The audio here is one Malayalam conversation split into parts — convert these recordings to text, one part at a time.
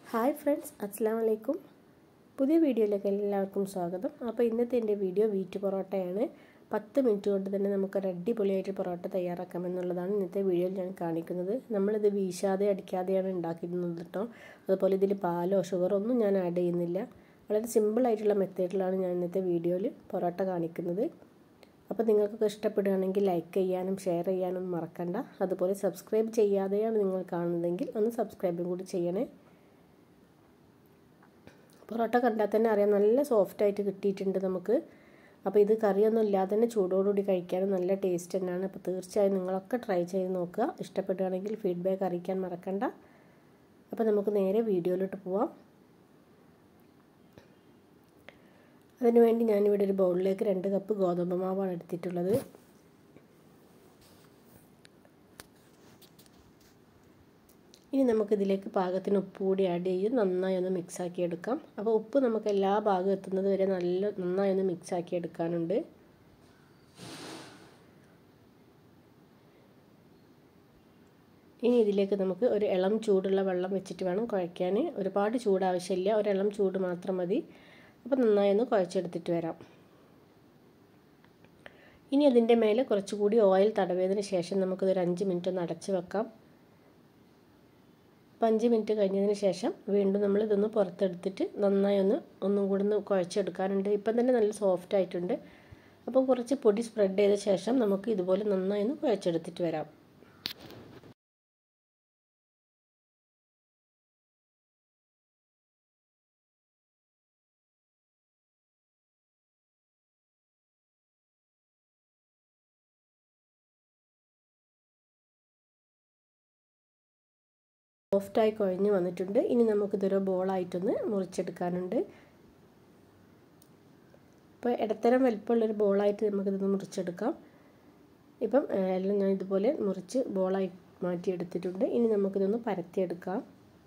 ഹായ് ഫ്രണ്ട്സ് അസ്സാം വലൈക്കും പുതിയ വീഡിയോയിലേക്ക് എല്ലാവർക്കും സ്വാഗതം അപ്പോൾ ഇന്നത്തെ എൻ്റെ വീഡിയോ വീറ്റ് പൊറോട്ടയാണ് പത്ത് മിനിറ്റ് കൊണ്ട് തന്നെ നമുക്കൊരു അടിപൊളിയായിട്ട് പൊറോട്ട തയ്യാറാക്കാമെന്നുള്ളതാണ് ഇന്നത്തെ വീഡിയോയിൽ ഞാൻ കാണിക്കുന്നത് നമ്മളിത് വീശാതെ അടിക്കാതെയാണ് ഉണ്ടാക്കിയിരുന്നത് കേട്ടോ അതുപോലെ ഇതിൽ പാലോ ഷുഗറോ ഒന്നും ഞാൻ ആഡ് ചെയ്യുന്നില്ല വളരെ സിമ്പിളായിട്ടുള്ള മെത്തേഡിലാണ് ഞാൻ ഇന്നത്തെ വീഡിയോയിൽ പൊറോട്ട കാണിക്കുന്നത് അപ്പോൾ നിങ്ങൾക്കൊക്കെ ഇഷ്ടപ്പെടുകയാണെങ്കിൽ ലൈക്ക് ചെയ്യാനും ഷെയർ ചെയ്യാനും മറക്കണ്ട അതുപോലെ സബ്സ്ക്രൈബ് ചെയ്യാതെയാണ് നിങ്ങൾ കാണുന്നതെങ്കിൽ ഒന്ന് സബ്സ്ക്രൈബും കൂടി ചെയ്യണേ പൊറോട്ട കണ്ടാൽ തന്നെ അറിയാം നല്ല സോഫ്റ്റായിട്ട് കിട്ടിയിട്ടുണ്ട് നമുക്ക് അപ്പോൾ ഇത് കറിയൊന്നും ഇല്ലാതെ തന്നെ ചൂടോടുകൂടി കഴിക്കാനും നല്ല ടേസ്റ്റ് തന്നെയാണ് അപ്പോൾ തീർച്ചയായും നിങ്ങളൊക്കെ ട്രൈ ചെയ്ത് നോക്കുക ഇഷ്ടപ്പെടുകയാണെങ്കിൽ ഫീഡ്ബാക്ക് അറിയിക്കാൻ മറക്കണ്ട അപ്പോൾ നമുക്ക് നേരെ വീഡിയോയിലോട്ട് പോവാം അതിനുവേണ്ടി ഞാനിവിടെ ഒരു ബൗളിലേക്ക് രണ്ട് കപ്പ് ഗോതമ്പ് മാവാണ് എടുത്തിട്ടുള്ളത് ഇനി നമുക്കിതിലേക്ക് പാകത്തിന് ഉപ്പ് കൂടി ആഡ് ചെയ്ത് നന്നായി ഒന്ന് മിക്സാക്കി എടുക്കാം അപ്പോൾ ഉപ്പ് നമുക്ക് എല്ലാ ഭാഗം എത്തുന്നത് വരെ നല്ല നന്നായി ഒന്ന് മിക്സാക്കി എടുക്കാനുണ്ട് ഇനി ഇതിലേക്ക് നമുക്ക് ഒരു ഇളം ചൂടുള്ള വെള്ളം വെച്ചിട്ട് വേണം കുഴയ്ക്കാൻ ഒരുപാട് ചൂട് ആവശ്യമില്ല ഒരു ഇളം ചൂട് മാത്രം മതി അപ്പോൾ നന്നായി ഒന്ന് കുഴച്ചെടുത്തിട്ട് വരാം ഇനി അതിൻ്റെ മേലെ കുറച്ചുകൂടി ഓയിൽ തടവിയതിന് ശേഷം നമുക്കിതൊരു അഞ്ച് മിനിറ്റ് ഒന്ന് അടച്ച് വെക്കാം അപ്പം അഞ്ച് മിനിറ്റ് കഴിഞ്ഞതിന് ശേഷം വീണ്ടും നമ്മൾ ഇതൊന്ന് പുറത്തെടുത്തിട്ട് നന്നായി ഒന്ന് ഒന്നും കൂടി ഒന്ന് കുഴച്ചെടുക്കാനുണ്ട് ഇപ്പം തന്നെ നല്ല സോഫ്റ്റ് ആയിട്ടുണ്ട് അപ്പോൾ കുറച്ച് പൊടി സ്പ്രെഡ് ചെയ്ത ശേഷം നമുക്ക് ഇതുപോലെ നന്നായി ഒന്ന് കുഴച്ചെടുത്തിട്ട് വരാം സോഫ്റ്റായി കുഴഞ്ഞ് വന്നിട്ടുണ്ട് ഇനി നമുക്കിതൊരു ബോളായിട്ടൊന്ന് മുറിച്ചെടുക്കാനുണ്ട് ഇപ്പോൾ ഇടത്തരം വലിപ്പമുള്ളൊരു ബോളായിട്ട് നമുക്കിതൊന്ന് മുറിച്ചെടുക്കാം ഇപ്പം എല്ലാം ഞാൻ ഇതുപോലെ മുറിച്ച് ബോളായി മാറ്റിയെടുത്തിട്ടുണ്ട് ഇനി നമുക്കിതൊന്ന് പരത്തിയെടുക്കാം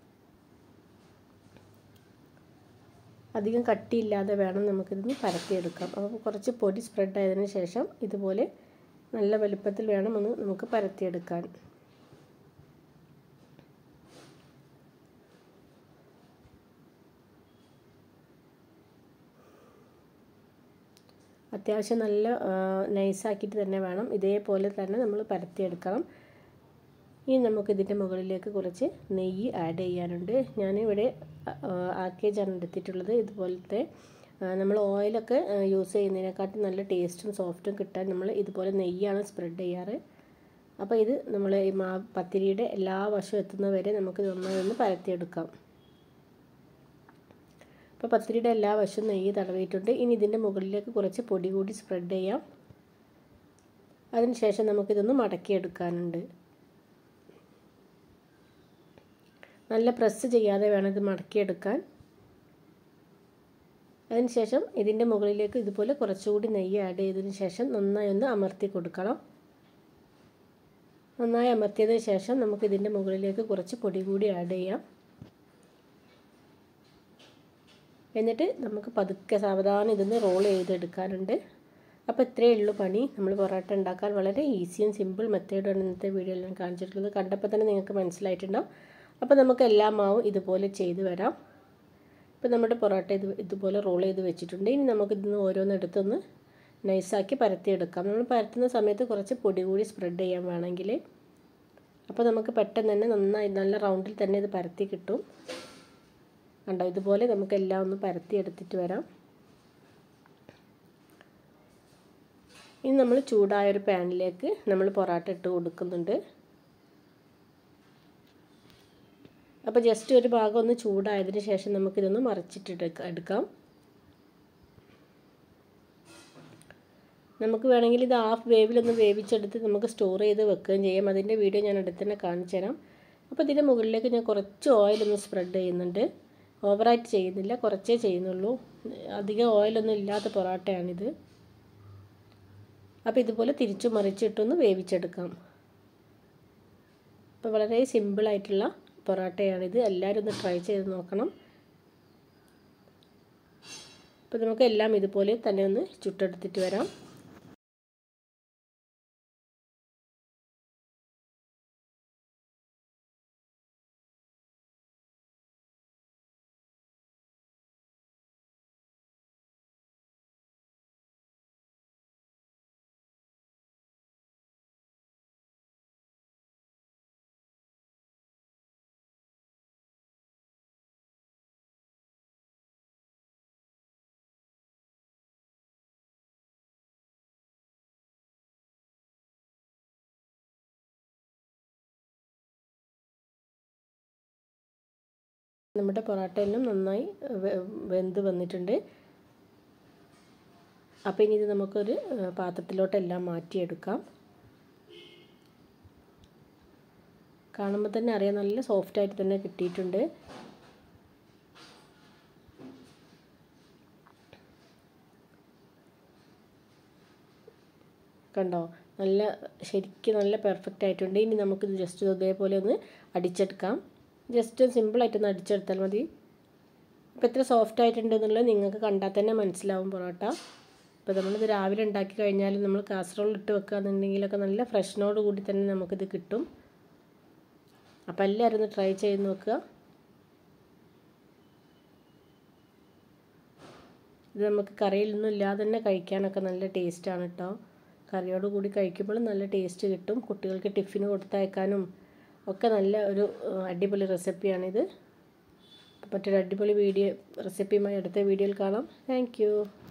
അധികം കട്ടിയില്ലാതെ വേണം നമുക്കിതൊന്ന് പരത്തിയെടുക്കാം അപ്പോൾ കുറച്ച് പൊടി സ്പ്രെഡ് ആയതിനു ശേഷം ഇതുപോലെ നല്ല വലുപ്പത്തിൽ വേണം ഒന്ന് നമുക്ക് പരത്തിയെടുക്കാൻ അത്യാവശ്യം നല്ല നൈസാക്കിയിട്ട് തന്നെ വേണം ഇതേപോലെ തന്നെ നമ്മൾ പരത്തിയെടുക്കണം ഇനി നമുക്കിതിൻ്റെ മുകളിലേക്ക് കുറച്ച് നെയ്യ് ആഡ് ചെയ്യാനുണ്ട് ഞാനിവിടെ ആക്കേജാണ് എടുത്തിട്ടുള്ളത് ഇതുപോലത്തെ നമ്മൾ ഓയിലൊക്കെ യൂസ് ചെയ്യുന്നതിനെക്കാട്ടും നല്ല ടേസ്റ്റും സോഫ്റ്റും കിട്ടാൻ നമ്മൾ ഇതുപോലെ നെയ്യാണ് സ്പ്രെഡ് ചെയ്യാറ് അപ്പോൾ ഇത് നമ്മൾ ഈ മാ പത്തിരിയുടെ എല്ലാ വശവും എത്തുന്നവരെ നമുക്ക് നന്നായി ഒന്ന് പരത്തിയെടുക്കാം അപ്പോൾ പത്തിരിയുടെ എല്ലാ വശവും നെയ്യ് തടവിയിട്ടുണ്ട് ഇനി ഇതിൻ്റെ മുകളിലേക്ക് കുറച്ച് പൊടി കൂടി സ്പ്രെഡ് ചെയ്യാം അതിനുശേഷം നമുക്കിതൊന്ന് മടക്കിയെടുക്കാനുണ്ട് നല്ല പ്രസ് ചെയ്യാതെ വേണം ഇത് മടക്കിയെടുക്കാൻ അതിനുശേഷം ഇതിൻ്റെ മുകളിലേക്ക് ഇതുപോലെ കുറച്ചുകൂടി നെയ്യ് ആഡ് ചെയ്തതിന് ശേഷം നന്നായി ഒന്ന് അമർത്തി കൊടുക്കണം നന്നായി അമർത്തിയതിന് ശേഷം നമുക്ക് ഇതിൻ്റെ മുകളിലേക്ക് കുറച്ച് പൊടി കൂടി ആഡ് ചെയ്യാം എന്നിട്ട് നമുക്ക് പതുക്കെ സാവധാനം ഇതൊന്ന് റോൾ ചെയ്തെടുക്കാനുണ്ട് അപ്പോൾ ഇത്രയേ ഉള്ളൂ പണി നമ്മൾ പൊറോട്ട ഉണ്ടാക്കാൻ വളരെ ഈസിയും സിമ്പിൾ മെത്തേഡാണ് ഇന്നത്തെ വീഡിയോയിൽ ഞാൻ കാണിച്ചിട്ടുള്ളത് കണ്ടപ്പോൾ തന്നെ നിങ്ങൾക്ക് മനസ്സിലായിട്ടുണ്ടാവും അപ്പോൾ നമുക്ക് എല്ലാ മാവും ഇതുപോലെ ചെയ്ത് വരാം ഇപ്പോൾ നമ്മുടെ പൊറോട്ട ഇത് ഇതുപോലെ റോൾ ചെയ്ത് വെച്ചിട്ടുണ്ട് ഇനി നമുക്കിതിന്ന് ഓരോന്നെടുത്തൊന്ന് നൈസാക്കി പരത്തിയെടുക്കാം നമ്മൾ പരത്തുന്ന സമയത്ത് കുറച്ച് പൊടി കൂടി സ്പ്രെഡ് ചെയ്യാൻ വേണമെങ്കിൽ അപ്പോൾ നമുക്ക് പെട്ടെന്ന് തന്നെ നന്നായി നല്ല റൗണ്ടിൽ തന്നെ ഇത് പരത്തി കിട്ടും കണ്ടോ ഇതുപോലെ നമുക്ക് എല്ലാം ഒന്ന് പരത്തി എടുത്തിട്ട് വരാം ഇനി നമ്മൾ ചൂടായ ഒരു പാനിലേക്ക് നമ്മൾ പൊറോട്ട ഇട്ട് കൊടുക്കുന്നുണ്ട് അപ്പോൾ ജസ്റ്റ് ഒരു ഭാഗം ഒന്ന് ചൂടായതിന് ശേഷം നമുക്കിതൊന്ന് മറിച്ചിട്ട് എടുക്കാം നമുക്ക് വേണമെങ്കിൽ ഇത് ഹാഫ് വേവിലൊന്ന് വേവിച്ചെടുത്ത് നമുക്ക് സ്റ്റോർ ചെയ്ത് വെക്കുകയും ചെയ്യാം അതിൻ്റെ വീഡിയോ ഞാൻ അടുത്ത് തന്നെ കാണിച്ചു തരാം അപ്പോൾ ഇതിൻ്റെ മുകളിലേക്ക് ഞാൻ കുറച്ച് ഓയിലൊന്ന് സ്പ്രെഡ് ചെയ്യുന്നുണ്ട് ഓവറായിട്ട് ചെയ്യുന്നില്ല കുറച്ചേ ചെയ്യുന്നുള്ളൂ അധികം ഓയിലൊന്നും ഇല്ലാത്ത പൊറോട്ടയാണിത് അപ്പോൾ ഇതുപോലെ തിരിച്ചു മറിച്ചിട്ടൊന്ന് വേവിച്ചെടുക്കാം അപ്പോൾ വളരെ സിമ്പിളായിട്ടുള്ള പൊറോട്ടയാണിത് എല്ലാവരും ഒന്ന് ട്രൈ ചെയ്ത് നോക്കണം അപ്പോൾ നമുക്ക് എല്ലാം ഇതുപോലെ തന്നെ ഒന്ന് ചുട്ടെടുത്തിട്ട് വരാം നമ്മുടെ പൊറോട്ട എല്ലാം നന്നായി വെന്ത് വന്നിട്ടുണ്ട് അപ്പോൾ ഇനി ഇത് നമുക്കൊരു പാത്രത്തിലോട്ടെല്ലാം മാറ്റിയെടുക്കാം കാണുമ്പോൾ തന്നെ അറിയാം നല്ല സോഫ്റ്റായിട്ട് തന്നെ കിട്ടിയിട്ടുണ്ട് കണ്ടോ നല്ല ശരിക്കും നല്ല പെർഫെക്റ്റ് ആയിട്ടുണ്ട് ഇനി നമുക്കിത് ജസ്റ്റ് ഇതേപോലെ ഒന്ന് അടിച്ചെടുക്കാം ജസ്റ്റ് സിമ്പിളായിട്ടൊന്ന് അടിച്ചെടുത്താൽ മതി ഇപ്പോൾ എത്ര സോഫ്റ്റ് ആയിട്ടുണ്ട് എന്നുള്ളത് നിങ്ങൾക്ക് കണ്ടാൽ തന്നെ മനസ്സിലാവും പൊറോട്ട ഇപ്പോൾ നമ്മളിത് രാവിലെ ഉണ്ടാക്കി കഴിഞ്ഞാൽ നമ്മൾ കാസറോൾ ഇട്ട് വെക്കുകയെന്നുണ്ടെങ്കിലൊക്കെ നല്ല ഫ്രഷിനോട് കൂടി തന്നെ നമുക്കിത് കിട്ടും അപ്പോൾ എല്ലാവരും ഒന്ന് ട്രൈ ചെയ്ത് നോക്കുക ഇത് നമുക്ക് കറിയിലൊന്നും ഇല്ലാതെ തന്നെ കഴിക്കാനൊക്കെ നല്ല ടേസ്റ്റാണ് കേട്ടോ കറിയോട് കൂടി കഴിക്കുമ്പോൾ നല്ല ടേസ്റ്റ് കിട്ടും കുട്ടികൾക്ക് ടിഫിന് കൊടുത്തയക്കാനും ഒക്കെ നല്ല ഒരു അടിപൊളി റെസിപ്പിയാണിത് മറ്റൊരു അടിപൊളി വീഡിയോ റെസിപ്പിയുമായി അടുത്ത വീഡിയോയിൽ കാണാം താങ്ക്